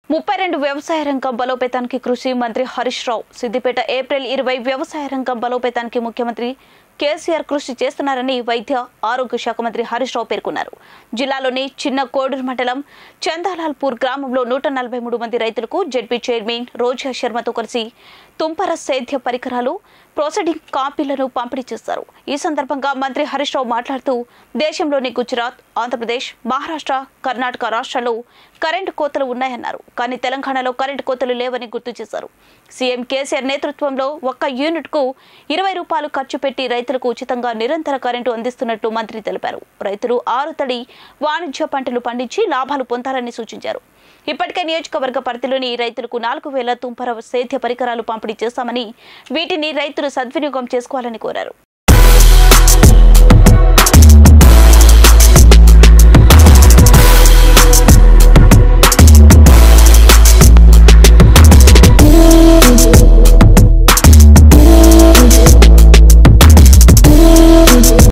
ముప్పై రెండు వ్యవసాయ రంగం బలోపేతానికి కృషి మంత్రి హరీష్ రావు సిద్దిపేట ఏప్రిల్ ఇరవై వ్యవసాయ రంగం బలోపేతానికి ముఖ్యమంత్రి కేసీఆర్ కృషి చేస్తున్నారని వైద్య ఆరోగ్య శాఖ మంత్రి హరీష్ రావు పేర్కొన్నారు జిల్లాలోని చిన్న కోడూరు మండలం చందాలాల్పూర్ గ్రామంలో నూట నలభై మూడు మంది రైతులకు జెడ్పీ చైర్మన్ రోజా శర్మతో కలిసి తుంపర సేద్య పరికరాలు ప్రొసీడింగ్ కాపీలను పంపిణీ చేశారు ఈ సందర్భంగా మంత్రి హరీష్ రావు మాట్లాడుతూ దేశంలోని గుజరాత్ ఆంధ్రప్రదేశ్ మహారాష్ట్ర కర్ణాటక రాష్ట్రాల్లో కరెంటు కోతలు ఉన్నాయన్నారు కానీ తెలంగాణలో కరెంటు కోతలు లేవని గుర్తు చేశారు సీఎం కేసీఆర్ నేతృత్వంలో ఒక్క యూనిట్కు ఇరవై రూపాయలు ఖర్చు పెట్టి రైతులకు ఉచితంగా నిరంతర కరెంటు అందిస్తున్నట్టు మంత్రి తెలిపారు రైతులు ఆరుతడి వాణిజ్య పంటలు పండించి లాభాలు పొందాలని సూచించారు ఇప్పటికే నియోజకవర్గ పరిధిలోని రైతులకు నాలుగు వేల తుంపర సేద్య పరికరాలు పంపిణీ చేస్తామని వీటిని రైతులు సద్వినియోగం చేసుకోవాలని కోరారు